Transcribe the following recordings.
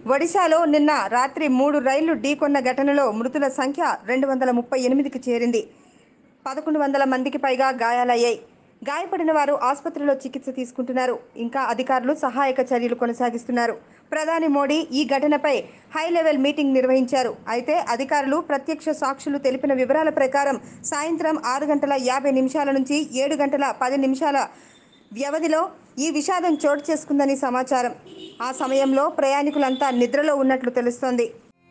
ఒడిశాలో నిన్న రాత్రి మూడు రైళ్లు ఢీకొన్న ఘటనలో మృతుల సంఖ్య రెండు వందల ముప్పై ఎనిమిదికి చేరింది పదకొండు వందల మందికి పైగా గాయాలయ్యాయి గాయపడిన వారు ఆసుపత్రిలో చికిత్స తీసుకుంటున్నారు ఇంకా అధికారులు సహాయక చర్యలు కొనసాగిస్తున్నారు ప్రధాని మోడీ ఈ ఘటనపై హై లెవెల్ మీటింగ్ నిర్వహించారు అయితే అధికారులు ప్రత్యక్ష సాక్షులు తెలిపిన వివరాల ప్రకారం సాయంత్రం ఆరు గంటల యాభై నిమిషాల నుంచి ఏడు గంటల పది నిమిషాల వ్యవధిలో ఈ విషాదం చోటు చేసుకుందని సమాచారం ఆ సమయంలో ప్రయాణికులంతా నిద్రలో ఉన్నట్లు తెలుస్తోంది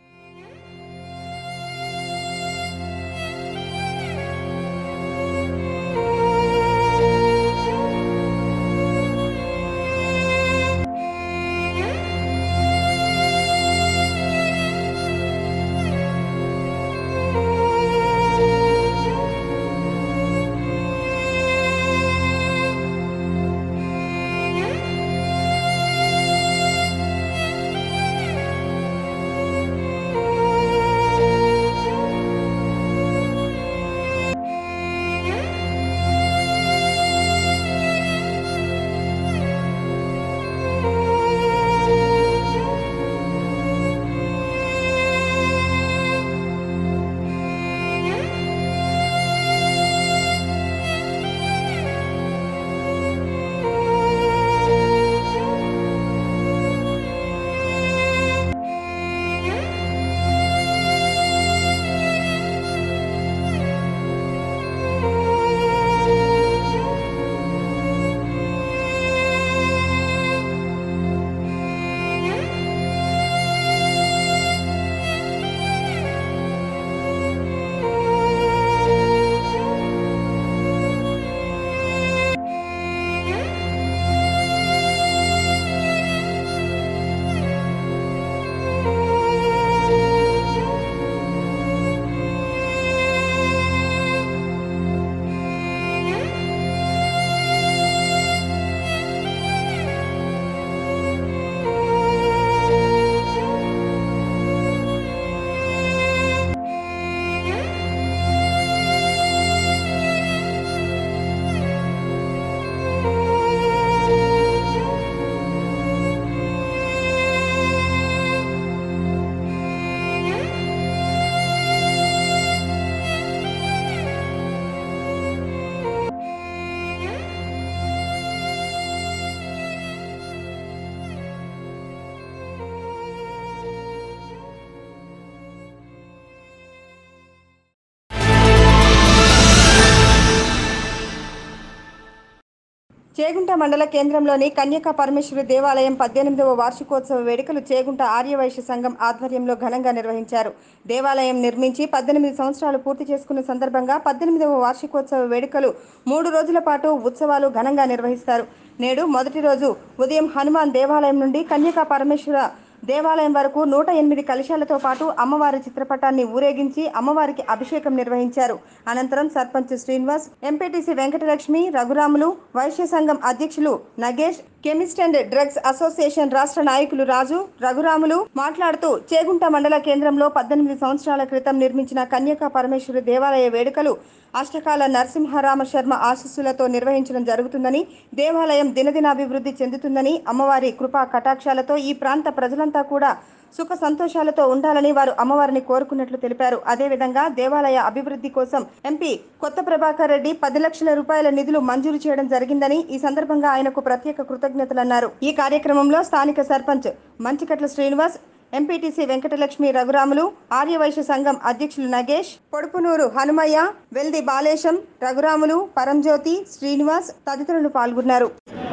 చేగుంట మండల కేంద్రంలోని కన్యకా పరమేశ్వరి దేవాలయం పద్దెనిమిదవ వార్షికోత్సవ వేడుకలు చేగుంట ఆర్యవైశ్య సంఘం ఆధ్వర్యంలో ఘనంగా నిర్వహించారు దేవాలయం నిర్మించి పద్దెనిమిది సంవత్సరాలు పూర్తి చేసుకున్న సందర్భంగా పద్దెనిమిదవ వార్షికోత్సవ వేడుకలు మూడు రోజుల పాటు ఉత్సవాలు ఘనంగా నిర్వహిస్తారు నేడు మొదటి రోజు ఉదయం హనుమాన్ దేవాలయం నుండి కన్యకా పరమేశ్వర దేవాలయం వరకు నూట ఎనిమిది కలశాలతో పాటు అమ్మవారి చిత్రపటాన్ని ఊరేగించి అమ్మవారికి అభిషేకం నిర్వహించారు అనంతరం సర్పంచ్ శ్రీనివాస్ ఎంపీటీసీ వెంకటలక్ష్మి రఘురాములు వైశ్య సంఘం అధ్యక్షులు Nagesh chemist and drugs association రాష్ట్ర నాయకులు రాజు రఘురాములు మాట్లాడుతూ చేగుంట మండల కేంద్రంలో పద్దెనిమిది సంవత్సరాల క్రితం నిర్మించిన కన్యకా పరమేశ్వరి దేవాలయ వేడుకలు అష్టకాల నరసింహారామ శర్మ ఆశీస్సులతో నిర్వహించడం జరుగుతుందని దేవాలయం దినదినాభివృద్ధి చెందుతుందని అమ్మవారి కృపా కటాక్షాలతో ఈ ప్రాంత ప్రజలంతా కూడా సుఖ సంతోషాలతో ఉండాలని వారు అమ్మవారిని కోరుకున్నట్లు తెలిపారు అదేవిధంగా దేవాలయ అభివృద్ధి కోసం ఎంపీ కొత్త ప్రభాకర్ రెడ్డి పది లక్షల రూపాయల నిధులు మంజూరు చేయడం జరిగిందని ఈ సందర్భంగా ఆయనకు ప్రత్యేక కృతజ్ఞతలన్నారు ఈ కార్యక్రమంలో స్థానిక సర్పంచ్ మంచికట్ల శ్రీనివాస్ ఎంపీటీసీ వెంకటలక్ష్మి రఘురాములు ఆర్యవైశ్య సంఘం అధ్యక్షులు నగేష్ పొడుపునూరు హనుమయ్య వెల్ది బాలేశం రఘురాములు పరంజ్యోతి శ్రీనివాస్ తదితరులు పాల్గొన్నారు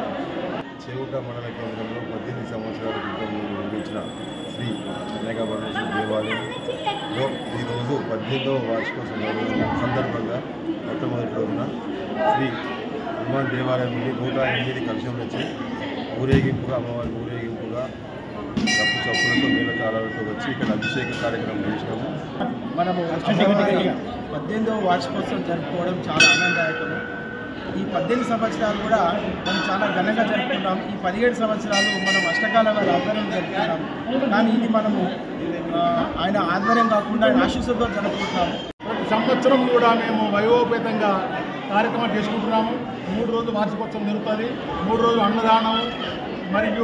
చేగుంట మండల కేంద్రంలో పద్దెనిమిది సంవత్సరాల క్రితం నిర్మించిన శ్రీ కన్యాకపరమేశ్వర దేవాలయంలో ఈరోజు పద్దెనిమిదవ వార్షికోత్సవం సందర్భంగా మొట్టమొదటి రోజున శ్రీ హనుమాన్ దేవాలయం నుండి నూట ఎనిమిది కలశం వచ్చి ఊరేగింపుగా అమ్మవారి ఊరేగింపుగా తప్పు చప్పులతో మేళతాళాలతో వచ్చి ఇక్కడ అభిషేక కార్యక్రమం చేసినాము మనము అమ్మవారి పద్దెనిమిదవ వార్షికోత్సవం జరుపుకోవడం చాలా ఆనందదాయకము ఈ పద్దెనిమిది సంవత్సరాలు కూడా మనం చాలా ఘనంగా జరుపుకుంటాం ఈ పదిహేడు సంవత్సరాలు మనం అష్టకాల వారి ఆధ్వర్యం జరుపుకుంటాం కానీ ఇది మనము ఆ, ఆయన ఆధ్వర్యం కాకుండా ఆయన ఆశీస్సులతో జరుపుకుంటాము ప్రతి సంవత్సరం కూడా మేము వైభవపేతంగా కార్యక్రమం చేసుకుంటున్నాము మూడు రోజులు వార్షికోత్సవం జరుగుతుంది మూడు రోజులు అన్నదానం మరియు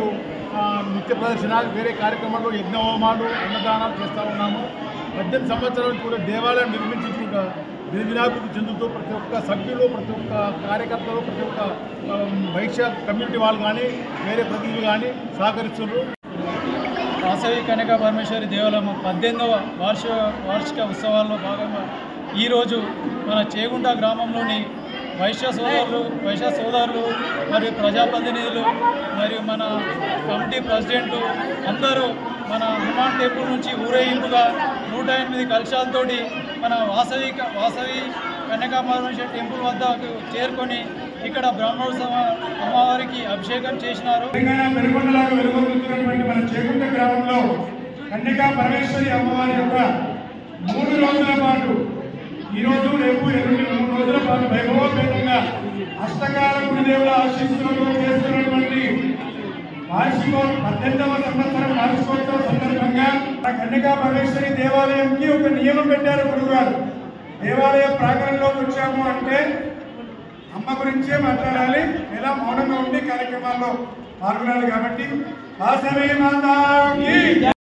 ఆ, నృత్య ప్రదర్శన వేరే కార్యక్రమాలు యజ్ఞహోమాలు అన్నదానాలు చేస్తూ ఉన్నాము పద్దెనిమిది సంవత్సరాల నుంచి కూడా దేవాలయం నిర్మించి కూడా దినదినాభివృద్ధి చెందుతూ ప్రతి ఒక్క సభ్యులు ప్రతి ఒక్క కార్యకర్తలు ప్రతి ఒక్క ఆ, వైశ్య కమ్యూనిటీ వాళ్ళు కానీ వేరే ప్రతినిధులు కానీ సహకరిస్తున్నారు వాసవి కనక పరమేశ్వరి దేవాలయం పద్దెనిమిదవ వార్షిక వార్షిక ఉత్సవాల్లో భాగంగా ఈరోజు మన చేగుంట గ్రామంలోని వైశ్య సోదరులు వైశ్య సోదరులు మరియు ప్రజాప్రతినిధులు మరియు మన కమిటీ ప్రెసిడెంట్లు అందరూ మన హనుమాన్ టెంపుల్ నుంచి ఊరేగింపుగా నూట ఎనిమిది కలశాలతోటి మన వాసవి వాసవి కన్యకా పరమేశ్వరి టెంపుల్ వద్దకు చేరుకొని ఇక్కడ బ్రహ్మోత్సవ అమ్మవారికి అభిషేకం చేసినారు తెలంగాణ వెలుగొండలాగా వెలుగొందుతున్నటువంటి మన చేకుంట గ్రామంలో కన్యకా పరమేశ్వరి అమ్మవారి యొక్క మూడు రోజుల పాటు ఈ రోజు రేపు ఎల్లుండి మూడు రోజుల పాటు వైభవోపేతంగా అష్టకాల గురుదేవుల ఆశీస్సులతో చేస్తున్నటువంటి వార్షికో పద్దెనిమిదవ సంవత్సరం వార్షికోత్సవ సందర్భంగా ఆ కన్యకా పరమేశ్వరి దేవాలయంకి ఒక నియమం పెట్టారు గురుగారు దేవాలయ ప్రాంగణంలోకి వచ్చాము అంటే అమ్మ గురించే మాట్లాడాలి లేదా మౌనంగా ఉండి కార్యక్రమాల్లో పాల్గొనాలి కాబట్టి వాసవి మాతాకి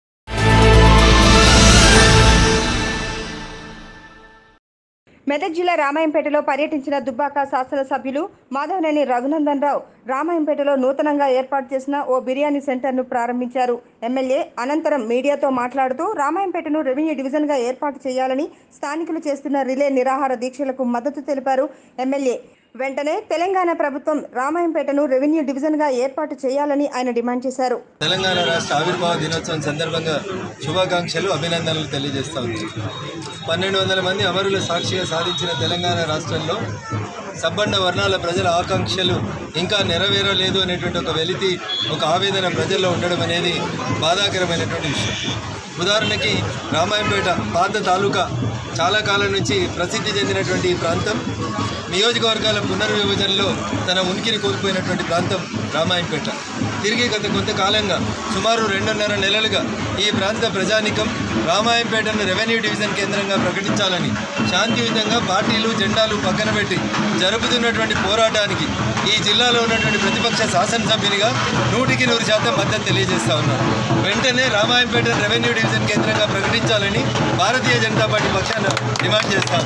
మెదక్ జిల్లా రామాయంపేటలో పర్యటించిన దుబ్బాక శాసనసభ్యులు మాధవనేని రఘునందన్ రావు రామాయంపేటలో నూతనంగా ఏర్పాటు చేసిన ఓ బిర్యానీ సెంటర్ను ప్రారంభించారు ఎమ్మెల్యే అనంతరం మీడియాతో మాట్లాడుతూ రామాయంపేటను రెవెన్యూ డివిజన్గా ఏర్పాటు చేయాలని స్థానికులు చేస్తున్న రిలే నిరాహార దీక్షలకు మద్దతు తెలిపారు ఎమ్మెల్యే వెంటనే తెలంగాణ ప్రభుత్వం రామాయంపేటను రెవెన్యూ డివిజన్గా ఏర్పాటు చేయాలని ఆయన డిమాండ్ చేశారు తెలంగాణ రాష్ట్ర ఆవిర్భావ దినోత్సవం సందర్భంగా శుభాకాంక్షలు అభినందనలు తెలియజేస్తా ఉంది పన్నెండు వందల మంది అమరుల సాక్షిగా సాధించిన తెలంగాణ రాష్ట్రంలో సబ్బండ వర్ణాల ప్రజల ఆకాంక్షలు ఇంకా నెరవేరలేదు అనేటువంటి ఒక వెలితి ఒక ఆవేదన ప్రజల్లో ఉండడం అనేది బాధాకరమైనటువంటి విషయం ఉదాహరణకి రామాయంపేట పాత తాలూకా చాలా కాలం నుంచి ప్రసిద్ధి చెందినటువంటి ఈ ప్రాంతం నియోజకవర్గాల పునర్విభజనలో తన ఉనికిని కోల్పోయినటువంటి ప్రాంతం రామాయంపేట తిరిగి గత కొంతకాలంగా సుమారు రెండున్నర నెలలుగా ఈ ప్రాంత ప్రజానికం రామాయంపేటను రెవెన్యూ డివిజన్ కేంద్రంగా ప్రకటించాలని శాంతియుతంగా పార్టీలు జెండాలు పక్కన పెట్టి జరుపుతున్నటువంటి పోరాటానికి ఈ జిల్లాలో ఉన్నటువంటి ప్రతిపక్ష శాసనసభ్యునిగా నూటికి నూరు శాతం మద్దతు తెలియజేస్తా ఉన్నారు వెంటనే రామాయంపేట రెవెన్యూ డివిజన్ కేంద్రంగా ప్రకటించాలని భారతీయ జనతా పార్టీ పక్షాన డిమాండ్ చేస్తాం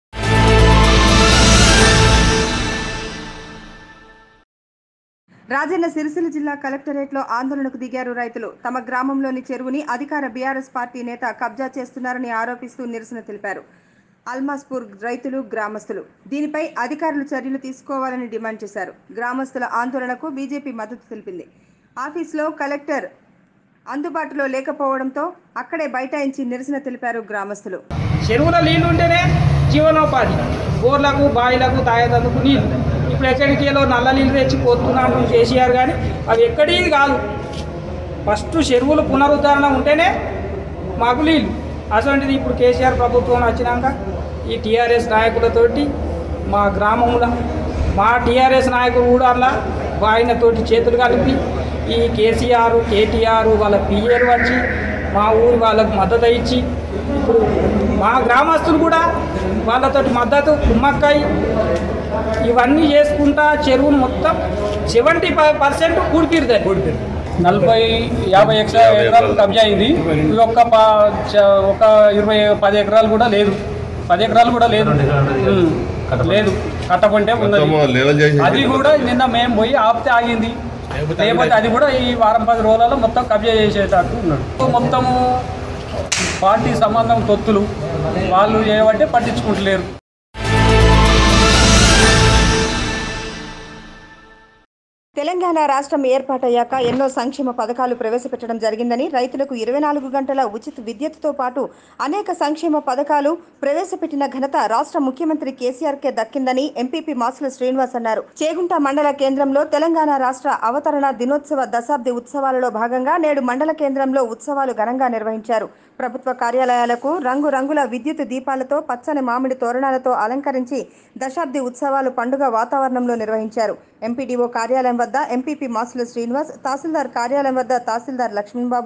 రాజన్న సిరిసిల్ల జిల్లా కలెక్టరేట్లో ఆందోళనకు దిగారు రైతులు తమ గ్రామంలోని చెరువుని అధికార బీఆర్ఎస్ పార్టీ నేత కబ్జా చేస్తున్నారని ఆరోపిస్తూ నిరసన తెలిపారు అల్మాస్పూర్ రైతులు గ్రామస్తులు దీనిపై అధికారులు చర్యలు తీసుకోవాలని డిమాండ్ చేశారు గ్రామస్తుల ఆందోళనకు బీజేపీ మద్దతు తెలిపింది ఆఫీసులో కలెక్టర్ అందుబాటులో లేకపోవడంతో అక్కడే బైఠాయించి నిరసన తెలిపారు గ్రామస్తులు చెరువుల నీళ్ళు ఉంటేనే జీవనోపాధి బోర్లకు బావిలకు తాగేందుకు నీళ్ళు ఇప్పుడు ఎక్కడికి వెళ్ళో నల్ల నీళ్ళు తెచ్చి పోతున్నాను కేసీఆర్ కానీ అవి ఎక్కడి కాదు ఫస్ట్ చెరువులు పునరుద్ధరణ ఉంటేనే మాకు నీళ్ళు అటువంటిది ఇప్పుడు కేసీఆర్ ప్రభుత్వం వచ్చినాక ఈ టీఆర్ఎస్ నాయకులతోటి మా గ్రామంలో మా టీఆర్ఎస్ నాయకులు కూడా అలా ఆయనతోటి చేతులు కలిపి ఈ కేసీఆర్ కేటీఆర్ వాళ్ళ పిఏలు వచ్చి మా ఊరు వాళ్ళకు మద్దతు ఇచ్చి ఇప్పుడు మా గ్రామస్తులు కూడా వాళ్ళతోటి మద్దతు కుమ్మక్కై ఇవన్నీ చేసుకుంటా చెరువును మొత్తం సెవెంటీ ఫైవ్ పర్సెంట్ కూడికిరుతుంది నలభై యాభై ఎకరా ఎకరాలు కబ్జా అయింది ఇది ఒక్క ప- చ- ఒక ఇరవై పది ఎకరాలు కూడా లేదు పది ఎకరాలు కూడా లేదు ఉమ్, లేదు కట్టకుంటే ఉన్నది అది కూడా నిన్న మేము పోయి ఆపితే ఆగింది లేకపోతే అది కూడా ఈ వారం పది రోజులలో మొత్తం కబ్జా చేసేటట్టు ఉన్నాడు మొత్తము పార్టీ సంబంధం తొత్తులు వాళ్ళు ఏమంటే పట్టించుకుంటలేరు తెలంగాణ రాష్ట్రం ఏర్పాటయ్యాక ఎన్నో సంక్షేమ పథకాలు ప్రవేశపెట్టడం జరిగిందని రైతులకు ఇరవై నాలుగు గంటల ఉచిత విద్యుత్తుతో పాటు అనేక సంక్షేమ పథకాలు ప్రవేశపెట్టిన ఘనత రాష్ట్ర ముఖ్యమంత్రి కేసీఆర్కే దక్కిందని ఎంపీపీ మాసుల శ్రీనివాస్ అన్నారు చేగుంట మండల కేంద్రంలో తెలంగాణ రాష్ట్ర అవతరణ దినోత్సవ దశాబ్ది ఉత్సవాలలో భాగంగా నేడు మండల కేంద్రంలో ఉత్సవాలు ఘనంగా నిర్వహించారు ప్రభుత్వ కార్యాలయాలకు రంగురంగుల విద్యుత్ దీపాలతో పచ్చని మామిడి తోరణాలతో అలంకరించి దశాబ్ది ఉత్సవాలు పండుగ వాతావరణంలో నిర్వహించారు ఎంపీడీఓ కార్యాలయం వద్ద ఎంపీపీ మాసుల శ్రీనివాస్ తహసీల్దార్ కార్యాలయం వద్ద తహసీల్దార్ లక్ష్మణ్బాబు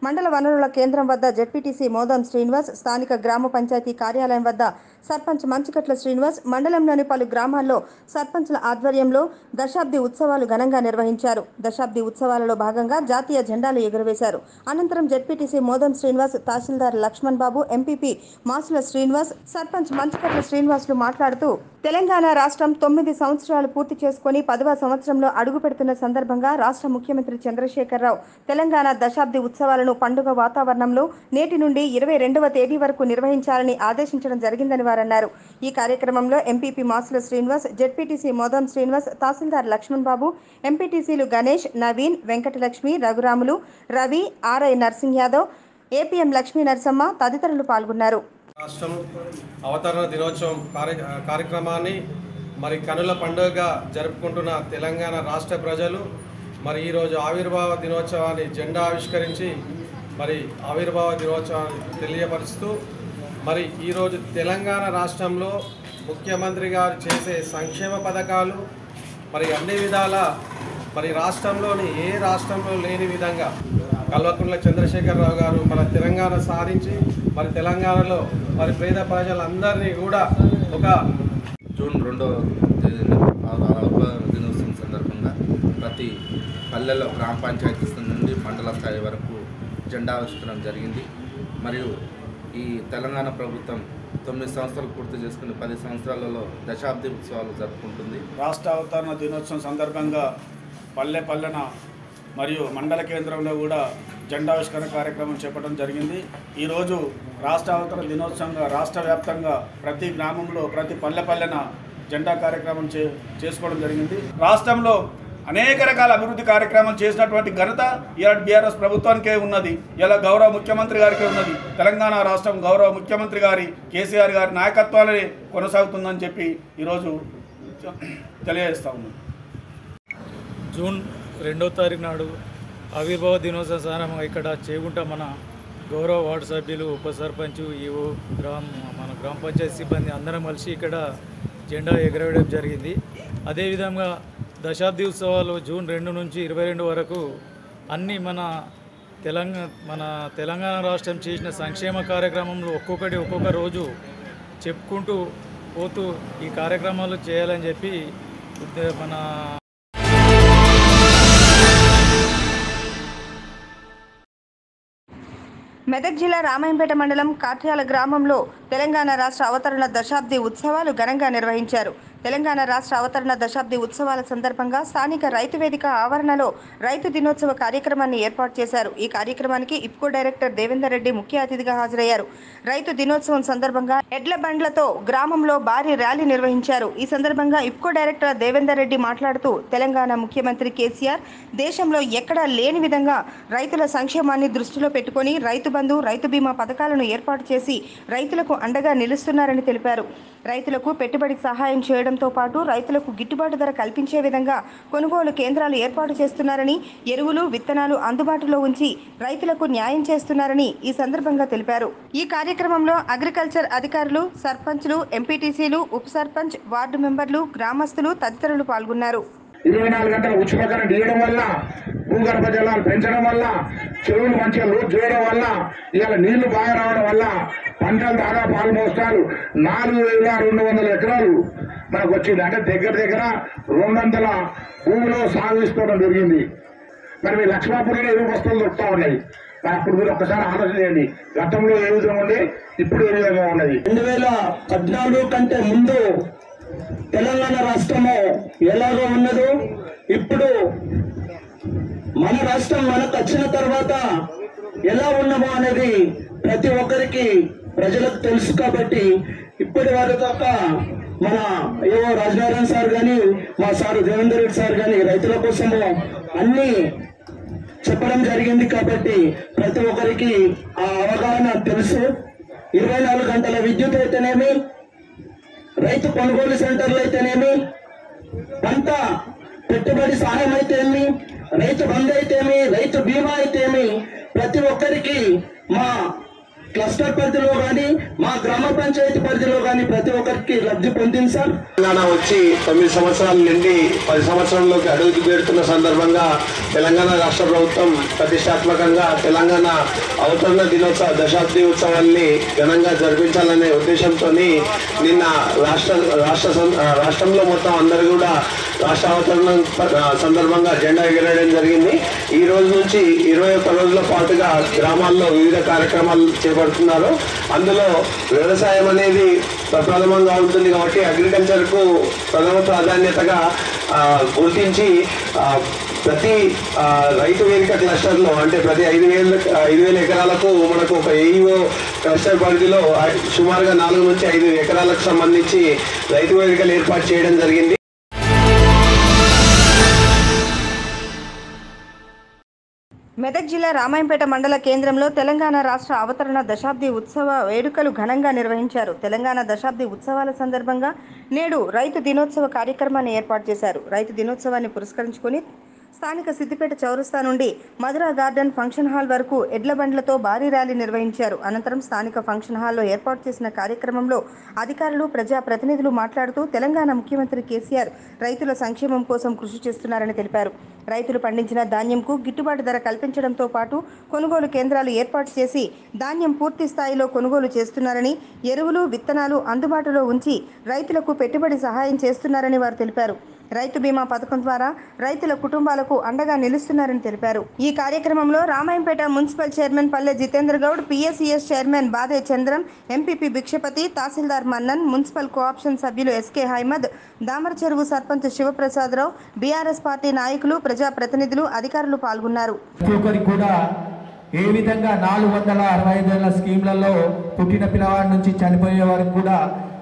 మండల వనరుల కేంద్రం వద్ద జెడ్పీటీసీ మోదం శ్రీనివాస్ స్థానిక గ్రామ పంచాయతీ కార్యాలయం వద్ద సర్పంచ్ మంచుకట్ల శ్రీనివాస్ మండలంలోని పలు గ్రామాల్లో సర్పంచ్ల ఆధ్వర్యంలో దశాబ్ది ఉత్సవాలు ఘనంగా నిర్వహించారు దశాబ్ది ఉత్సవాలలో భాగంగా జాతీయ జెండాలు ఎగురవేశారు అనంతరం జెడ్పీటీసీ మోదం శ్రీనివాస్ తహసీల్దార్ లక్ష్మణ్ బాబు ఎంపీపీ మాసుల శ్రీనివాస్ సర్పంచ్ మంచుకట్ల శ్రీనివాసులు మాట్లాడుతూ తెలంగాణ రాష్ట్రం తొమ్మిది సంవత్సరాలు పూర్తి చేసుకుని పదవ సంవత్సరంలో అడుగు పెడుతున్న సందర్భంగా రాష్ట్ర ముఖ్యమంత్రి చంద్రశేఖరరావు తెలంగాణ దశాబ్ది ఉత్సవాలను పండుగ వాతావరణంలో నేటి నుండి ఇరవై రెండవ తేదీ వరకు నిర్వహించాలని ఆదేశించడం జరిగిందని వారన్నారు ఈ కార్యక్రమంలో ఎంపీపీ మాసుల శ్రీనివాస్ జెడ్పీటీసీ మోదం శ్రీనివాస్ తహసీల్దార్ లక్ష్మణ్ బాబు ఎంపీటీసీలు గణేష్ నవీన్ వెంకటలక్ష్మి రఘురాములు రవి ఆర్ఐ నర్సింగ్ యాదవ్ ఏపీఎం లక్ష్మీ నరసమ్మ తదితరులు పాల్గొన్నారు రాష్ట్రం అవతరణ దినోత్సవం కార్య కార్యక్రమాన్ని మరి కనుల పండుగగా జరుపుకుంటున్న తెలంగాణ రాష్ట్ర ప్రజలు మరి ఈరోజు ఆవిర్భావ దినోత్సవాన్ని జెండా ఆవిష్కరించి మరి ఆవిర్భావ దినోత్సవాన్ని తెలియపరుస్తూ మరి ఈరోజు తెలంగాణ రాష్ట్రంలో ముఖ్యమంత్రి గారు చేసే సంక్షేమ పథకాలు మరి అన్ని విధాల మరి రాష్ట్రంలోని ఏ రాష్ట్రంలో లేని విధంగా కల్వకుంట్ల చంద్రశేఖరరావు గారు మన తెలంగాణ సాధించి మరి తెలంగాణలో మరి పేద ప్రజలందరినీ కూడా ఒక జూన్ రెండవ తేదీన ఆవిర్భావ దినోత్సవం సందర్భంగా ప్రతి పల్లెల్లో గ్రామ పంచాయతీ స్థాయి నుండి మండల స్థాయి వరకు జెండా ఆవిష్కరణ జరిగింది మరియు ఈ తెలంగాణ ప్రభుత్వం తొమ్మిది సంవత్సరాలు పూర్తి చేసుకుని పది సంవత్సరాలలో దశాబ్ది ఉత్సవాలు జరుపుకుంటుంది రాష్ట్ర అవతరణ దినోత్సవం సందర్భంగా పల్లె పల్లెన మరియు మండల కేంద్రంలో కూడా జెండావిష్కరణ కార్యక్రమం చేపట్టడం జరిగింది ఈరోజు రాష్ట్ర అవతరణ దినోత్సవంగా రాష్ట్ర వ్యాప్తంగా ప్రతి గ్రామంలో ప్రతి పల్లె పల్లెన జెండా కార్యక్రమం చే చేసుకోవడం జరిగింది రాష్ట్రంలో అనేక రకాల అభివృద్ధి కార్యక్రమాలు చేసినటువంటి ఘనత ఇలాంటి బీఆర్ఎస్ ప్రభుత్వానికే ఉన్నది ఇలా గౌరవ ముఖ్యమంత్రి గారికే ఉన్నది తెలంగాణ రాష్ట్రం గౌరవ ముఖ్యమంత్రి గారి కేసీఆర్ గారి నాయకత్వాలనే కొనసాగుతుందని చెప్పి ఈరోజు తెలియజేస్తా ఉన్నాం జూన్ రెండో తారీఖు నాడు ఆవిర్భావ దినోత్సవ సందర్భంగా ఇక్కడ చేగుంట మన గౌరవ వార్డు సభ్యులు ఉప సర్పంచ్ ఈవో గ్రామ మన గ్రామ పంచాయతీ సిబ్బంది అందరం కలిసి ఇక్కడ జెండా ఎగరవేయడం జరిగింది అదేవిధంగా దశాబ్ది ఉత్సవాలు జూన్ రెండు నుంచి ఇరవై రెండు వరకు అన్ని మన తెలంగాణ మన తెలంగాణ రాష్ట్రం చేసిన సంక్షేమ కార్యక్రమంలో ఒక్కొక్కటి ఒక్కొక్క రోజు చెప్పుకుంటూ పోతూ ఈ కార్యక్రమాలు చేయాలని చెప్పి ఉద్దే- మన మెదక్ జిల్లా రామాయంపేట మండలం కాట్యాల గ్రామంలో తెలంగాణ రాష్ట్ర అవతరణ దశాబ్ది ఉత్సవాలు ఘనంగా నిర్వహించారు తెలంగాణ రాష్ట్ర అవతరణ దశాబ్ది ఉత్సవాల సందర్భంగా స్థానిక రైతు వేదిక ఆవరణలో రైతు దినోత్సవ కార్యక్రమాన్ని ఏర్పాటు చేశారు ఈ కార్యక్రమానికి ఇఫ్కో డైరెక్టర్ దేవేందర్ రెడ్డి ముఖ్య అతిథిగా హాజరయ్యారు రైతు దినోత్సవం సందర్భంగా ఎడ్ల బండ్లతో గ్రామంలో భారీ ర్యాలీ నిర్వహించారు ఈ సందర్భంగా ఇఫ్కో డైరెక్టర్ దేవేందర్ రెడ్డి మాట్లాడుతూ తెలంగాణ ముఖ్యమంత్రి కేసీఆర్ దేశంలో ఎక్కడా లేని విధంగా రైతుల సంక్షేమాన్ని దృష్టిలో పెట్టుకొని రైతు బంధు రైతు బీమా పథకాలను ఏర్పాటు చేసి రైతులకు అండగా నిలుస్తున్నారని తెలిపారు రైతులకు పెట్టుబడి సహాయం చేయడంతో పాటు రైతులకు గిట్టుబాటు ధర కల్పించే విధంగా కొనుగోలు కేంద్రాలు ఏర్పాటు చేస్తున్నారని ఎరువులు విత్తనాలు అందుబాటులో ఉంచి రైతులకు న్యాయం చేస్తున్నారని ఈ సందర్భంగా తెలిపారు ఈ కార్యక్రమంలో అగ్రికల్చర్ అధికారులు సర్పంచ్లు ఎంపీటీసీలు ఉప సర్పంచ్ వార్డు మెంబర్లు గ్రామస్తులు తదితరులు పాల్గొన్నారు ఇరవై నాలుగు గంటల ఉచిత కరెంట్ ఇవ్వడం వల్ల భూగర్భ జలాలు పెంచడం వల్ల చెరువులు మంచిగా లోతు చేయడం వల్ల ఇవాళ నీళ్లు బాగా రావడం వల్ల పంటలు దాదాపు ఆల్మోస్టాలు నాలుగు వేల రెండు వందల ఎకరాలు మనకు వచ్చింది అంటే దగ్గర దగ్గర రెండు వందల భూమిలో సాగు తీసుకోవడం జరిగింది మరి మీ లక్ష్మాపూర్లో ఎరువు వస్తువులు దొరుకుతా ఉన్నాయి మరి అప్పుడు మీరు ఒక్కసారి ఆలోచన చేయండి గతంలో ఏ విధంగా ఉండే ఇప్పుడు ఏ విధంగా ఉన్నది రెండు వేల పద్నాలుగు కంటే ముందు తెలంగాణ రాష్ట్రము ఎలాగో ఉన్నదో ఇప్పుడు మన రాష్ట్రం మనకు వచ్చిన తర్వాత ఎలా ఉన్నామో అనేది ప్రతి ఒక్కరికి ప్రజలకు తెలుసు కాబట్టి ఇప్పటి వరకు తప్ప మన ఏవో రాజనారాయణ సార్ కానీ మా సార్ దేవేందర్ రెడ్డి సార్ కానీ రైతుల కోసము అన్ని చెప్పడం జరిగింది కాబట్టి ప్రతి ఒక్కరికి ఆ అవగాహన తెలుసు ఇరవై నాలుగు గంటల విద్యుత్ అయితేనేమి రైతు కొనుగోలు సెంటర్లు అయితేనేమి పంట పెట్టుబడి సహాయం అయితేమి రైతు బంధు అయితేమి రైతు బీమా అయితేమి ప్రతి ఒక్కరికి మా క్లస్టర్ పరిధిలో కానీ మా గ్రామ పంచాయతీ పరిధిలో కానీ ప్రతి ఒక్కరికి లబ్ధి పొందింది సార్ తెలంగాణ వచ్చి తొమ్మిది సంవత్సరాల నుండి పది సంవత్సరంలోకి అడుగు పెడుతున్న సందర్భంగా తెలంగాణ రాష్ట్ర ప్రభుత్వం ప్రతిష్టాత్మకంగా తెలంగాణ అవతరణ దినోత్సవ దశాబ్ది ఉత్సవాల్ని ఘనంగా జరిపించాలనే ఉద్దేశంతో నిన్న రాష్ట్ర రాష్ట్ర సం- ఆ, రాష్ట్రంలో మొత్తం అందరూ కూడా రాష్ట్ర అవతరణ ప- ఆ, సందర్భంగా జెండా ఎగరేయడం జరిగింది ఈ రోజు నుంచి ఇరవై ఒక్క రోజుల పాటుగా గ్రామాల్లో వివిధ కార్యక్రమాలు చేపడుతున్నారు అందులో వ్యవసాయం అనేది ప్రప్రథమంగా ఉంటుంది కాబట్టి అగ్రికల్చర్ కు ప్రథమ ప్రాధాన్యతగా ఆ, గుర్తించి ఆ, ప్రతి ఆ, రైతు వేదిక క్లస్టర్ లో అంటే ప్రతి ఐదు వేల ఐదు వేల ఎకరాలకు మనకు ఒక ఏఈఓ క్లస్టర్ పరిధిలో ఆ, సుమారుగా నాలుగు నుంచి ఐదు ఎకరాలకు సంబంధించి రైతు వేదికలు ఏర్పాటు చేయడం జరిగింది మెదక్ జిల్లా రామాయంపేట మండల కేంద్రంలో తెలంగాణ రాష్ట్ర అవతరణ దశాబ్ది ఉత్సవ వేడుకలు ఘనంగా నిర్వహించారు తెలంగాణ దశాబ్ది ఉత్సవాల సందర్భంగా నేడు రైతు దినోత్సవ కార్యక్రమాన్ని ఏర్పాటు చేశారు రైతు దినోత్సవాన్ని పురస్కరించుకొని స్థానిక సిద్దిపేట చౌరస్తా నుండి మధురా గార్డెన్ ఫంక్షన్ హాల్ వరకు ఎడ్ల బండ్లతో భారీ ర్యాలీ నిర్వహించారు అనంతరం స్థానిక ఫంక్షన్ హాల్లో ఏర్పాటు చేసిన కార్యక్రమంలో అధికారులు ప్రజా ప్రతినిధులు మాట్లాడుతూ తెలంగాణ ముఖ్యమంత్రి కేసీఆర్ రైతుల సంక్షేమం కోసం కృషి చేస్తున్నారని తెలిపారు రైతులు పండించిన ధాన్యంకు గిట్టుబాటు ధర కల్పించడంతో పాటు కొనుగోలు కేంద్రాలు ఏర్పాటు చేసి ధాన్యం పూర్తి స్థాయిలో కొనుగోలు చేస్తున్నారని ఎరువులు విత్తనాలు అందుబాటులో ఉంచి రైతులకు పెట్టుబడి సహాయం చేస్తున్నారని వారు తెలిపారు రైతు బీమా పథకం ద్వారా రైతుల కుటుంబాలకు అండగా నిలుస్తున్నారని తెలిపారు ఈ కార్యక్రమంలో రామాయంపేట మున్సిపల్ చైర్మన్ పల్లె జితేంద్ర గౌడ్ పిఎస్సిఎస్ chairman Bade Chandram MPP Bhikshapathi tahsildar Mannan municipal co option సభ్యులు SK Haimad Damara Cheruvu sarpanch Sivaprasadarao BRS party నాయకులు ప్రజాప్రతినిధులు అధికారులు పాల్గొన్నారు ప్రతి ఒక్కరికి కూడా ఏ విధంగా నాలుగు వందల అరవై ఐదు వేల స్కీమ్లలో పుట్టిన పిల్లవాడి నుంచి చనిపోయే వరకు కూడా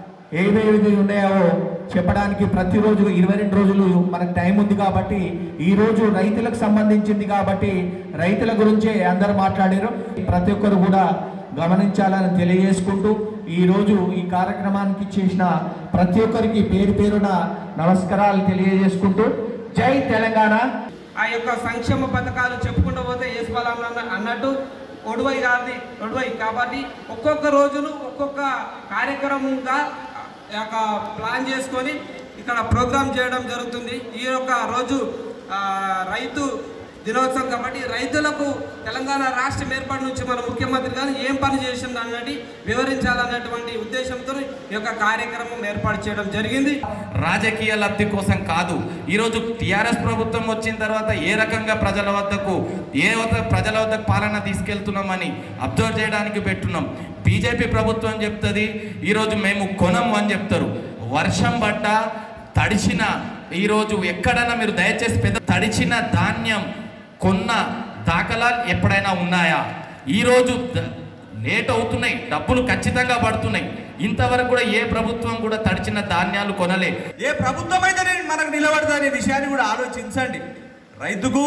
ఏవేవి ఉన్నాయో చెప్పడానికి ప్రతిరోజు ఇరవై రెండు రోజులు మనకు టైం ఉంది కాబట్టి ఈ రోజు రైతులకు సంబంధించింది కాబట్టి రైతుల గురించే అందరు మాట్లాడారు ప్రతి ఒక్కరు కూడా గమనించాలని తెలియజేసుకుంటూ ఈ రోజు ఈ కార్యక్రమానికి చేసిన ప్రతి ఒక్కరికి పేరు పేరున నమస్కారాలు తెలియజేసుకుంటూ జై తెలంగాణ ఆ యొక్క సంక్షేమ పథకాలు చెప్పుకుంటూ పోతే యేసుబలం అన్నట్టు ఒడువై గారిది ఒడువై కాబట్టి ఒక్కొక్క రోజును ఒక్కొక్క కార్యక్రమంగా ఆ యొక్క ప్లాన్ చేసుకొని ఇక్కడ ప్రోగ్రామ్ చేయడం జరుగుతుంది ఈ యొక్క రోజు ఆ, రైతు దినోత్సవం కాబట్టి రైతులకు తెలంగాణ రాష్ట్రం ఏర్పాటు నుంచి మన ముఖ్యమంత్రి గారు ఏం పని చేసింది అన్నది వివరించాలన్నటువంటి ఉద్దేశంతో ఈ యొక్క కార్యక్రమం ఏర్పాటు చేయడం జరిగింది రాజకీయ లబ్ధి కోసం కాదు ఈరోజు టీఆర్ఎస్ ప్రభుత్వం వచ్చిన తర్వాత ఏ రకంగా ప్రజల వద్దకు ఏ వద్ద ప్రజల వద్దకు పాలన తీసుకెళ్తున్నామని అబ్జర్వ్ చేయడానికి పెట్టున్నాం బీజేపీ ప్రభుత్వం చెప్తుంది ఈరోజు మేము కొనం అని చెప్తారు వర్షం పడ్డ తడిచిన ఈరోజు ఎక్కడైనా మీరు దయచేసి పెద్ద తడిచిన ధాన్యం కొన్న దాఖలాలు ఎప్పుడైనా ఉన్నాయా ఈరోజు ద- లేట్ అవుతున్నాయి డబ్బులు ఖచ్చితంగా పడుతున్నాయి ఇంతవరకు కూడా ఏ ప్రభుత్వం కూడా తడిచిన ధాన్యాలు కొనలే ఏ ప్రభుత్వం అయితే మనకు నిలబడదనే విషయాన్ని కూడా ఆలోచించండి రైతుకు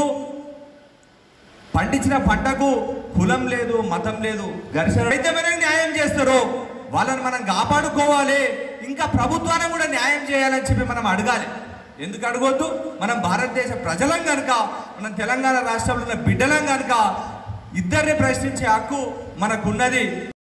పండించిన పంటకు కులం లేదు మతం లేదు ఘర్షణ అయితే మనకి న్యాయం చేస్తారో వాళ్ళని మనం కాపాడుకోవాలి ఇంకా ప్రభుత్వాన్ని కూడా న్యాయం చేయాలని చెప్పి మనం అడగాలి ఎందుకు అడగొద్దు మనం భారతదేశ ప్రజలం కనుక మనం తెలంగాణ రాష్ట్రంలో ఉన్న బిడ్డలం కనుక ఇద్దరిని ప్రశ్నించే హక్కు మనకున్నది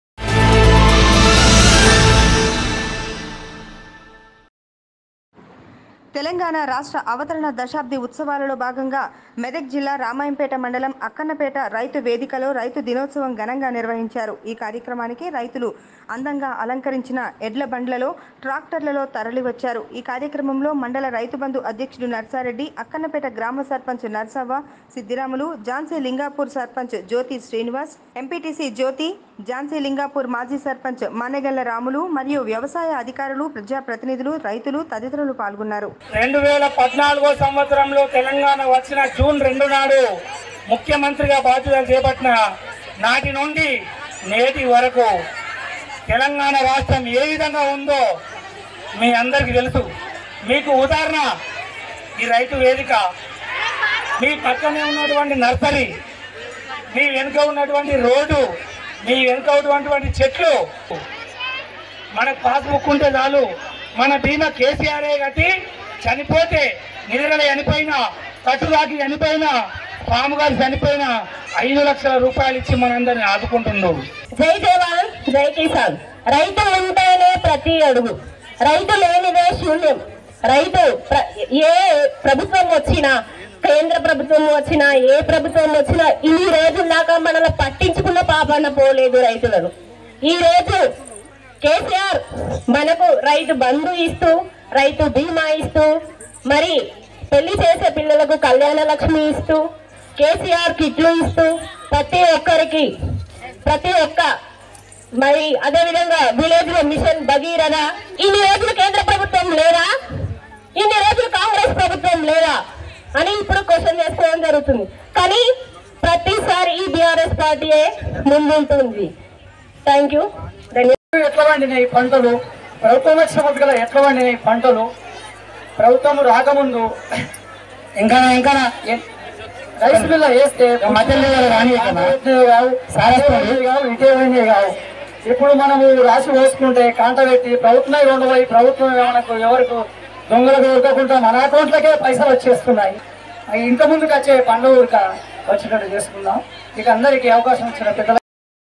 తెలంగాణ రాష్ట్ర అవతరణ దశాబ్ది ఉత్సవాలలో భాగంగా మెదక్ జిల్లా రామాయంపేట మండలం అక్కన్నపేట రైతు వేదికలో రైతు దినోత్సవం ఘనంగా నిర్వహించారు ఈ కార్యక్రమానికి రైతులు అందంగా అలంకరించిన ఎడ్ల బండ్లలో ట్రాక్టర్లలో తరలివచ్చారు ఈ కార్యక్రమంలో మండల రైతు బంధు అధ్యక్షుడు నర్సారెడ్డి అక్కన్నపేట గ్రామ సర్పంచ్ నర్సవ్వ సిద్దిరాములు ఝాన్సీ లింగాపూర్ సర్పంచ్ జ్యోతి శ్రీనివాస్ ఎంపీటీసీ జ్యోతి ఝాన్సీ లింగాపూర్ మాజీ సర్పంచ్ మానెగల్ల రాములు మరియు వ్యవసాయ అధికారులు ప్రజాప్రతినిధులు రైతులు తదితరులు పాల్గొన్నారు రెండు వేల పద్నాలుగో సంవత్సరంలో తెలంగాణ వచ్చిన జూన్ రెండు నాడు ముఖ్యమంత్రిగా బాధ్యతలు చేపట్టిన నాటి నుండి నేటి వరకు తెలంగాణ రాష్ట్రం ఏ విధంగా ఉందో మీ అందరికీ తెలుసు మీకు ఉదాహరణ ఈ రైతు వేదిక మీ పక్కనే ఉన్నటువంటి నర్సరీ మీ వెనుక ఉన్నటువంటి రోడ్డు మీ వెనుక ఉన్నటువంటి చెట్లు మనకు పాస్బుక్ ఉంటే చాలు మన బీమా కేసీఆర్ఏ కట్టి చనిపోతే నిద్రలు చనిపోయినా కట్టురాకి చనిపోయినా పాము గారు చనిపోయినా ఐదు లక్షల రూపాయలు ఇచ్చి మనందరిని ఆదుకుంటున్నాడు జై జవాన్ జై కిసాన్ రైతు ఉంటేనే ప్రతి అడుగు రైతు లేనిదే శూన్యం రైతు ప్ర- ఏ ప్రభుత్వం వచ్చినా కేంద్ర ప్రభుత్వం వచ్చినా ఏ ప్రభుత్వం వచ్చినా ఈ రోజు దాకా మనల్ని పట్టించుకున్న పాపన్న పోలేదు రైతులను ఈ రోజు కేసీఆర్ మనకు రైతు బంధు ఇస్తూ రైతు బీమా ఇస్తూ మరి పెళ్లి చేసే పిల్లలకు కళ్యాణ లక్ష్మి ఇస్తూ కేసీఆర్ కిట్లు ఇస్తూ ప్రతి ఒక్కరికి ప్రతి ఒక్క మరి అదే విధంగా విలేజ్ లో మిషన్ భగీరథ ఇన్ని రోజులు కేంద్ర ప్రభుత్వం లేదా ఇన్ని రోజులు కాంగ్రెస్ ప్రభుత్వం లేదా అని ఇప్పుడు క్వశ్చన్ చేసుకోవడం జరుగుతుంది కానీ ప్రతిసారి ఈ బీఆర్ఎస్ పార్టీయే ముందుంటుంది థ్యాంక్ యూ ధన్యవాదాలు ఎట్లా పండినాయి పంటలు ప్రభుత్వం వచ్చిన కొద్దిగా ఎట్లా పండినాయి పంటలు ప్రభుత్వం రాకముందు ఇంకా ఇంకా రైస్ మిల్ల వేస్తే మధ్యలో రాని కావు సారస్వతి కావు ఇటీవలనే కావు ఇప్పుడు మనము రాసి పోసుకుంటే కాంట పెట్టి ప్రభుత్వమే ఉండబోయి ప్రభుత్వం మనకు ఎవరికి దొంగలకు దొరకకుండా మన అకౌంట్లకే పైసలు వచ్చేస్తున్నాయి ఆ ఇంత ముందుకు వచ్చే పండుగ ఊరిక వచ్చేటట్టు చేసుకుందాం ఇక అందరికీ అవకాశం ఇచ్చిన పెద్దల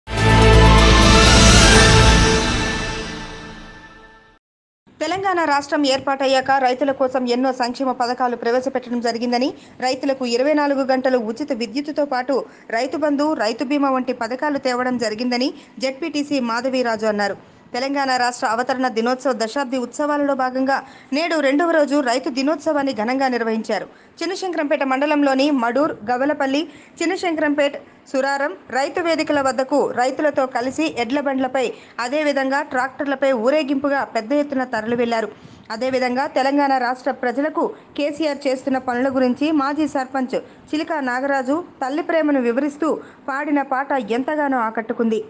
తెలంగాణ రాష్ట్రం ఏర్పాటయ్యాక రైతుల కోసం ఎన్నో సంక్షేమ పథకాలు ప్రవేశపెట్టడం జరిగిందని రైతులకు ఇరవై నాలుగు గంటలు ఉచిత విద్యుత్తుతో పాటు రైతు బంధు రైతు బీమా వంటి పథకాలు తేవడం జరిగిందని జెడ్పీటీసీ మాధవీరాజు అన్నారు తెలంగాణ రాష్ట్ర అవతరణ దినోత్సవ దశాబ్ది ఉత్సవాలలో భాగంగా నేడు రెండవ రోజు రైతు దినోత్సవాన్ని ఘనంగా నిర్వహించారు చిన్నశంకరంపేట మండలంలోని మడూర్ గవలపల్లి చిన్నశంకరంపేట సురారం రైతు వేదికల వద్దకు రైతులతో కలిసి ఎడ్ల బండ్లపై అదేవిధంగా ట్రాక్టర్లపై ఊరేగింపుగా పెద్ద ఎత్తున తరలి వెళ్లారు అదేవిధంగా తెలంగాణ రాష్ట్ర ప్రజలకు కేసీఆర్ చేస్తున్న పనుల గురించి మాజీ సర్పంచ్ చిలికా నాగరాజు తల్లి ప్రేమను వివరిస్తూ పాడిన పాట ఎంతగానో ఆకట్టుకుంది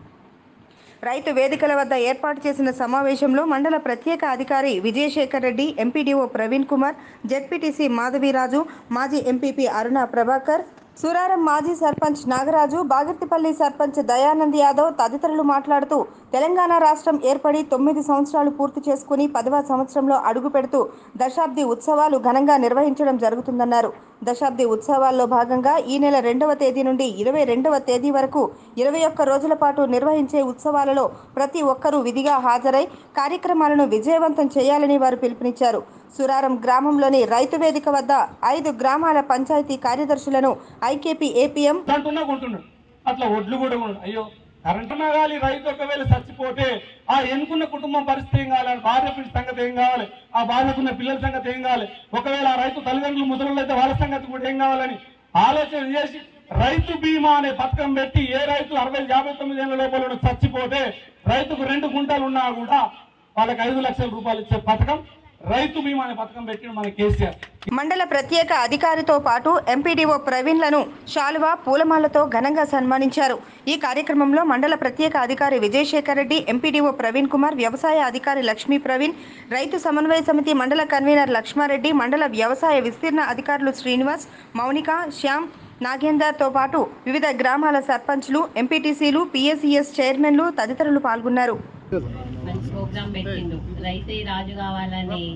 రైతు వేదికల వద్ద ఏర్పాటు చేసిన సమావేశంలో మండల ప్రత్యేక అధికారి విజయశేఖర్ రెడ్డి ఎంపీడీఓ ప్రవీణ్ కుమార్ జెడ్పీటీసీ మాధవీరాజు మాజీ ఎంపీపీ అరుణ ప్రభాకర్ సురారం మాజీ సర్పంచ్ నాగరాజు బాగర్తిపల్లి సర్పంచ్ దయానంద్ యాదవ్ తదితరులు మాట్లాడుతూ తెలంగాణ రాష్ట్రం ఏర్పడి తొమ్మిది సంవత్సరాలు పూర్తి చేసుకుని పదవ సంవత్సరంలో అడుగు పెడుతూ దశాబ్ది ఉత్సవాలు ఘనంగా నిర్వహించడం జరుగుతుందన్నారు దశాబ్ది ఉత్సవాల్లో భాగంగా ఈ నెల రెండవ తేదీ నుండి ఇరవై రెండవ తేదీ వరకు ఇరవై ఒక్క రోజుల పాటు నిర్వహించే ఉత్సవాలలో ప్రతి ఒక్కరూ విధిగా హాజరై కార్యక్రమాలను విజయవంతం చేయాలని వారు పిలుపునిచ్చారు సురారం గ్రామంలోని రైతు వేదిక వద్ద ఐదు గ్రామాల పంచాయతీ కార్యదర్శులను ఐకేపీ ఏపీఎం అంటున్నా కొంటున్నాడు అట్లా ఒడ్లు కూడా కొను- అయ్యో కరెంటు నగాలి రైతు ఒకవేళ చచ్చిపోతే ఆ ఎన్నుకున్న కుటుంబం పరిస్థితి ఏం కావాలి ఆ భార్య పిల్ల సంగతి ఏం కావాలి ఆ భార్యకున్న పిల్లల సంగతి ఏం కావాలి ఒకవేళ ఆ రైతు తల్లిదండ్రులు ముసలు అయితే వాళ్ళ సంగతి కూడా ఏం కావాలని ఆలోచన చేసి రైతు బీమా అనే పథకం పెట్టి ఏ రైతు అరవై యాభై తొమ్మిది ఏళ్ళ లోపల ఉన్న చచ్చిపోతే రైతుకు రెండు గుంటలు ఉన్నా కూడా వాళ్ళకి ఐదు లక్షల రూపాయలు ఇచ్చే పథకం రైతు బీమా అనే పథకం పెట్టిన మన కేసీఆర్ మండల ప్రత్యేక అధికారితో పాటు ఎంపీడీఓ ప్రవీణ్లను శాలువా పూలమాలతో ఘనంగా సన్మానించారు ఈ కార్యక్రమంలో మండల ప్రత్యేక అధికారి విజయశేఖర్ రెడ్డి ఎంపీడీఓ ప్రవీణ్ కుమార్ వ్యవసాయ అధికారి లక్ష్మీ ప్రవీణ్ రైతు సమన్వయ సమితి మండల కన్వీనర్ లక్ష్మారెడ్డి మండల వ్యవసాయ విస్తీర్ణ అధికారులు శ్రీనివాస్ మౌనిక శ్యామ్ నాగేందర్తో పాటు వివిధ గ్రామాల సర్పంచ్లు ఎంపీటీసీలు పిఎస్సిఎస్ చైర్మన్లు తదితరులు పాల్గొన్నారు మంచి ప్రోగ్రాం పెట్టిండు రైతే రాజు కావాలని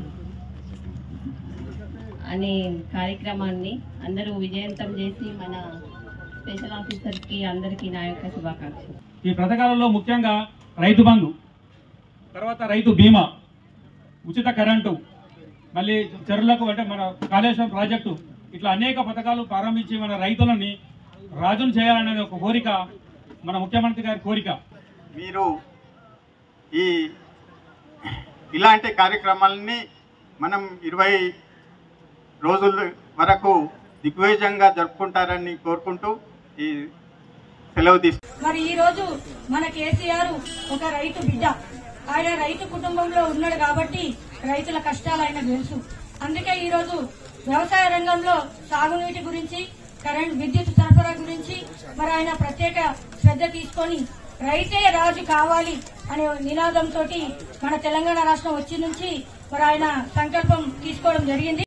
అనే కార్యక్రమాన్ని అందరూ విజయవంతం చేసి మన స్పెషల్ ఆఫీసర్కి అందరికీ నా యొక్క శుభాకాంక్షలు ఈ పథకాలలో ముఖ్యంగా రైతు బంధు తర్వాత రైతు బీమా ఉచిత కరెంటు మళ్ళీ చెరువులకు అంటే మన కాళేశ్వరం ప్రాజెక్టు ఇట్లా అనేక పథకాలు ప్రారంభించి మన రైతులని రాజును చేయాలనేది ఒక కోరిక మన ముఖ్యమంత్రి గారి కోరిక మీరు ఈ ఇలాంటి కార్యక్రమాలని మనం ఇరవై రోజుల వరకు దిగ్విజయంగా జరుపుకుంటారని కోరుకుంటూ ఈ సెలవు తీసుకు మరి ఈ రోజు మన కేసీఆర్ ఒక రైతు బిడ్డ ఆయన రైతు కుటుంబంలో ఉన్నాడు కాబట్టి రైతుల కష్టాలు ఆయన తెలుసు అందుకే ఈ రోజు వ్యవసాయ రంగంలో సాగునీటి గురించి కరెంట్ విద్యుత్ సరఫరా గురించి మరి ఆయన ప్రత్యేక శ్రద్ధ తీసుకొని రైతే రాజు కావాలి అనే నినాదంతో మన తెలంగాణ రాష్ట్రం వచ్చి నుంచి మరి ఆయన సంకల్పం తీసుకోవడం జరిగింది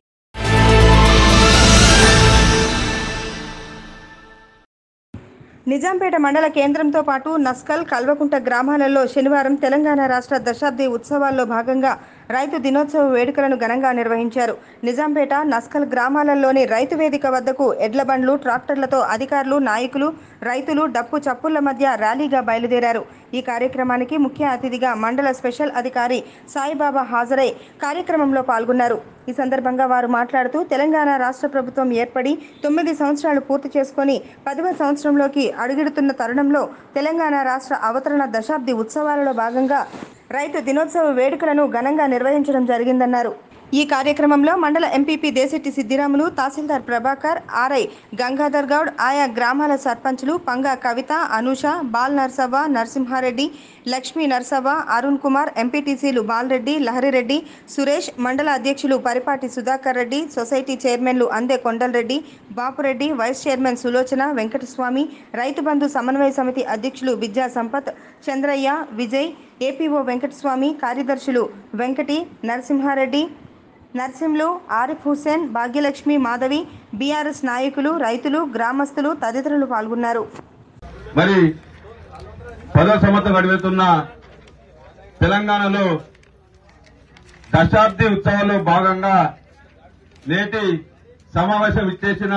నిజాంపేట మండల కేంద్రంతో పాటు నస్కల్ కల్వకుంట గ్రామాలలో శనివారం తెలంగాణ రాష్ట్ర దశాబ్ది ఉత్సవాల్లో భాగంగా రైతు దినోత్సవ వేడుకలను ఘనంగా నిర్వహించారు నిజాంపేట నస్కల్ గ్రామాలలోని రైతు వేదిక వద్దకు ఎడ్ల బండ్లు ట్రాక్టర్లతో అధికారులు నాయకులు రైతులు డప్పు చప్పుళ్ల మధ్య ర్యాలీగా బయలుదేరారు ఈ కార్యక్రమానికి ముఖ్య అతిథిగా మండల స్పెషల్ అధికారి సాయిబాబా హాజరై కార్యక్రమంలో పాల్గొన్నారు ఈ సందర్భంగా వారు మాట్లాడుతూ తెలంగాణ రాష్ట్ర ప్రభుత్వం ఏర్పడి తొమ్మిది సంవత్సరాలు పూర్తి చేసుకొని పదవ సంవత్సరంలోకి అడుగిడుతున్న తరుణంలో తెలంగాణ రాష్ట్ర అవతరణ దశాబ్ది ఉత్సవాలలో భాగంగా రైతు దినోత్సవ వేడుకలను ఘనంగా నిర్వహించడం జరిగిందన్నారు ఈ కార్యక్రమంలో మండల ఎంపీపీ దేశెట్టి సిద్దిరాములు తహసీల్దార్ ప్రభాకర్ ఆర్ఐ గంగాధర్ గౌడ్ ఆయా గ్రామాల సర్పంచులు పంగా కవిత అనూష బాల్ నర్సవ్వ నరసింహారెడ్డి లక్ష్మీ నర్సవ్వ అరుణ్ కుమార్ ఎంపీటీసీలు బాలరెడ్డి లహరిరెడ్డి సురేష్ మండల అధ్యక్షులు పరిపాటి సుధాకర్ రెడ్డి సొసైటీ చైర్మన్లు అందే కొండలరెడ్డి బాపురెడ్డి వైస్ చైర్మన్ సులోచన వెంకటస్వామి రైతు బంధు సమన్వయ సమితి అధ్యక్షులు విద్యా సంపత్ చంద్రయ్య విజయ్ ఏపీఓ వెంకటస్వామి కార్యదర్శులు వెంకటి నరసింహారెడ్డి నర్సింలు ఆరిఫ్ హుస్సేన్ భాగ్యలక్ష్మి మాధవి బీఆర్ఎస్ నాయకులు రైతులు గ్రామస్తులు తదితరులు పాల్గొన్నారు మరి పదో సంవత్సరం గడిపెతున్న తెలంగాణలో దశాబ్ది ఉత్సవాల్లో భాగంగా నేటి సమావేశం ఇచ్చేసిన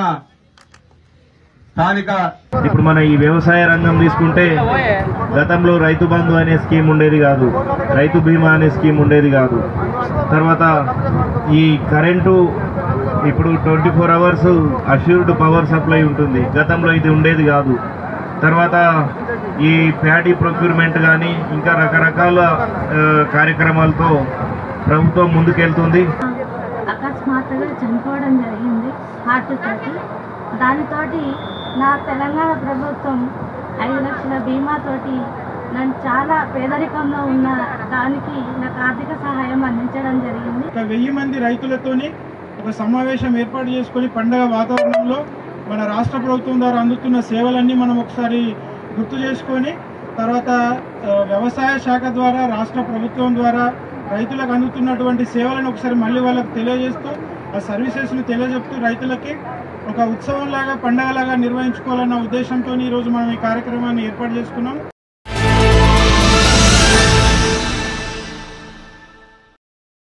స్థానిక ఇప్పుడు మన ఈ వ్యవసాయ రంగం తీసుకుంటే గతంలో రైతు బంధు అనే స్కీమ్ ఉండేది కాదు రైతు బీమా అనే స్కీమ్ ఉండేది కాదు తర్వాత ఈ కరెంటు ఇప్పుడు twenty four hours assured power supply ఉంటుంది గతంలో ఇది ఉండేది కాదు తర్వాత ఈ ప్యాడీ ప్రొక్యూర్మెంట్ కానీ ఇంకా రకరకాల ఆ, కార్యక్రమాలతో ప్రభుత్వం ముందుకెళ్తుంది అకస్మాత్తుగా చనిపోవడం జరిగింది హార్ట్ తోటి దానితోటి నా తెలంగాణ ప్రభుత్వం ఐదు లక్షల బీమాతోటి నన్ను చాలా పేదరికంలో ఉన్న దానికి నాకు ఆర్థిక సహాయం అందించడం జరిగింది ఒక వెయ్యి మంది రైతులతోని ఒక సమావేశం ఏర్పాటు చేసుకొని పండగ వాతావరణంలో మన రాష్ట్ర ప్రభుత్వం ద్వారా అందుతున్న సేవలన్నీ మనం ఒకసారి గుర్తు చేసుకొని తర్వాత ఆ, వ్యవసాయ శాఖ ద్వారా రాష్ట్ర ప్రభుత్వం ద్వారా రైతులకు అందుతున్నటువంటి సేవలను ఒకసారి మళ్ళీ వాళ్ళకి తెలియజేస్తూ ఆ సర్వీసెస్ను తెలియజెప్తూ రైతులకి ఒక ఉత్సవంలాగా పండగలాగా నిర్వహించుకోవాలన్న ఉద్దేశంతో ఈరోజు మనం ఈ కార్యక్రమాన్ని ఏర్పాటు చేసుకున్నాం